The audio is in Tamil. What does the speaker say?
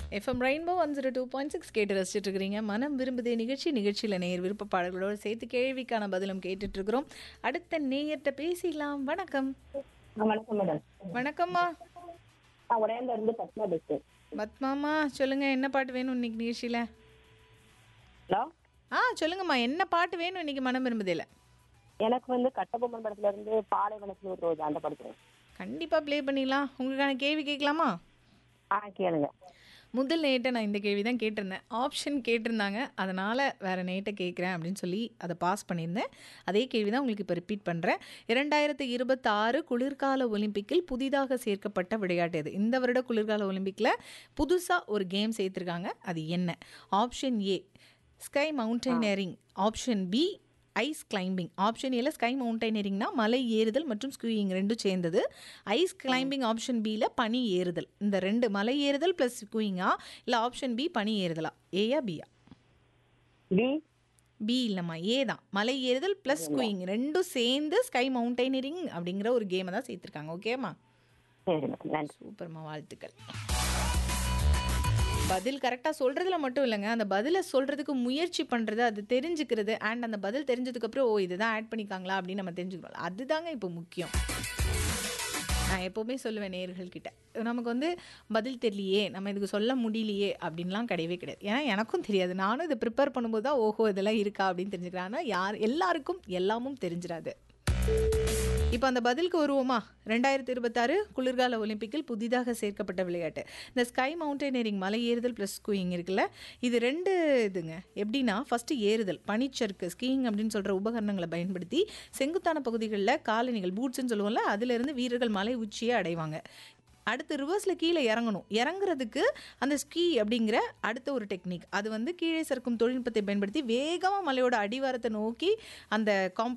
FM Rainbow one zero two point six கேட்டு ரசிச்சுட்டு இருக்கிறீங்க மனம் விரும்புதே நிகழ்ச்சி நிகழ்ச்சியில் நேயர் விருப்ப பாடல்களோடு சேர்த்து கேள்விக்கான பதிலும் கேட்டுட்டு இருக்கிறோம் அடுத்த நேயர்கிட்ட பேசிடலாம் வணக்கம் ஆ, வணக்கம் மேடம் வணக்கம்மா நான் உடையாண்ட இருந்து பத்மா பேசுறேன் பத்மாமா சொல்லுங்க என்ன பாட்டு வேணும் இன்னைக்கு நிகழ்ச்சியில் ஹலோ ஆ சொல்லுங்கம்மா என்ன பாட்டு வேணும் இன்னைக்கு மனம் விரும்புதேல எனக்கு வந்து கட்டபொம்மன் படத்துல இருந்து பாலைவனத்துல ஒரு ரோஜா அந்த படத்துல கண்டிப்பாக ப்ளே பண்ணிடலாம் உங்களுக்கான கேள்வி கேட்கலாமா ஆ கேளுங்க முதல் நேட்டை நான் இந்த கேள்வி தான் கேட்டிருந்தேன் ஆப்ஷன் கேட்டிருந்தாங்க அதனால் வேறு நேட்டை கேட்குறேன் அப்படின்னு சொல்லி அதை பாஸ் பண்ணியிருந்தேன் அதே கேள்வி தான் உங்களுக்கு இப்போ ரிப்பீட் பண்ணுறேன் இரண்டாயிரத்து இருபத்தாறு குளிர்கால ஒலிம்பிக்கில் புதிதாக சேர்க்கப்பட்ட விளையாட்டு இது இந்த வருட குளிர்கால ஒலிம்பிக்கில் புதுசாக ஒரு கேம் சேர்த்துருக்காங்க அது என்ன option A ski mountaineering option B ice climbing option ஏல ஸ்கை மவுண்டனரிங்னா மலை ஏறுதல் மற்றும் ஸ்கூயிங் ரெண்டும் சேர்ந்தது ஐஸ் கிளைம்பிங் ஆப்ஷன் பியில் பனி ஏறுதல் இந்த ரெண்டு மலை ஏறுதல் ப்ளஸ் ஸ்கூயிங்கா இல்லை ஆப்ஷன் பி பனி ஏறுதலா ஏயா பியா பி பி இல்லைம்மா ஏ தான் மலை ஏறுதல் ப்ளஸ் ஸ்கூயிங் ரெண்டும் சேர்ந்து ஸ்கை மவுண்டனரிங் அப்படிங்கிற ஒரு கேமை தான் சேர்த்துருக்காங்க ஓகேம்மா சரி மேடம் நன்றி சூப்பர்மா வாழ்த்துக்கள் பதில் கரெக்டாக சொல்கிறதுல மட்டும் இல்லைங்க அந்த பதிலை சொல்கிறதுக்கு முயற்சி பண்ணுறது அது தெரிஞ்சுக்கிறது அண்ட் அந்த பதில் தெரிஞ்சதுக்கப்புறம் ஓ இதுதான் ஆட் பண்ணிக்காங்களா அப்படின்னு நம்ம தெரிஞ்சுக்கிறோம் அதுதாங்க இப்போ முக்கியம் நான் எப்போவுமே சொல்லுவேன் நேயர்கள்கிட்ட நமக்கு வந்து பதில் தெரியலையே நம்ம இதுக்கு சொல்ல முடியலையே அப்படின்லாம் கிடையவே கிடையாது ஏன்னா எனக்கும் தெரியாது நானும் இதை ப்ரிப்பேர் பண்ணும்போது தான் ஓஹோ இதெல்லாம் இருக்கா அப்படின்னு தெரிஞ்சுக்கிறேன் ஆனால் யார் எல்லாருக்கும் எல்லாமும் தெரிஞ்சிடாது இப்போ அந்த பதிலுக்கு வருவோமா ரெண்டாயிரத்தி இருபத்தாறு குளிர்கால ஒலிம்பிக்கில் புதிதாக சேர்க்கப்பட்ட விளையாட்டு இந்த ஸ்கை மவுண்டனரிங் மலை ஏறுதல் ப்ளஸ் ஸ்கூயிங் இருக்குல்ல இது ரெண்டு இதுங்க எப்படின்னா ஃபஸ்ட்டு ஏறுதல் பனிச்சறுக்கு ஸ்கீயிங் அப்படின்னு சொல்கிற உபகரணங்களை பயன்படுத்தி செங்குத்தான பகுதிகளில் காலணிகள் பூட்ஸ்ன்னு சொல்லுவோம்ல அதிலிருந்து வீரர்கள் மலை உச்சியை அடைவாங்க அடுத்து ரிவர்ஸில் கீழே இறங்கணும் இறங்குறதுக்கு அந்த ஸ்கீ அப்படிங்கிற அடுத்த ஒரு டெக்னிக் அது வந்து கீழே சறுக்கும் தொழில்நுட்பத்தை பயன்படுத்தி வேகமாக மலையோட அடிவாரத்தை நோக்கி அந்த காம்ப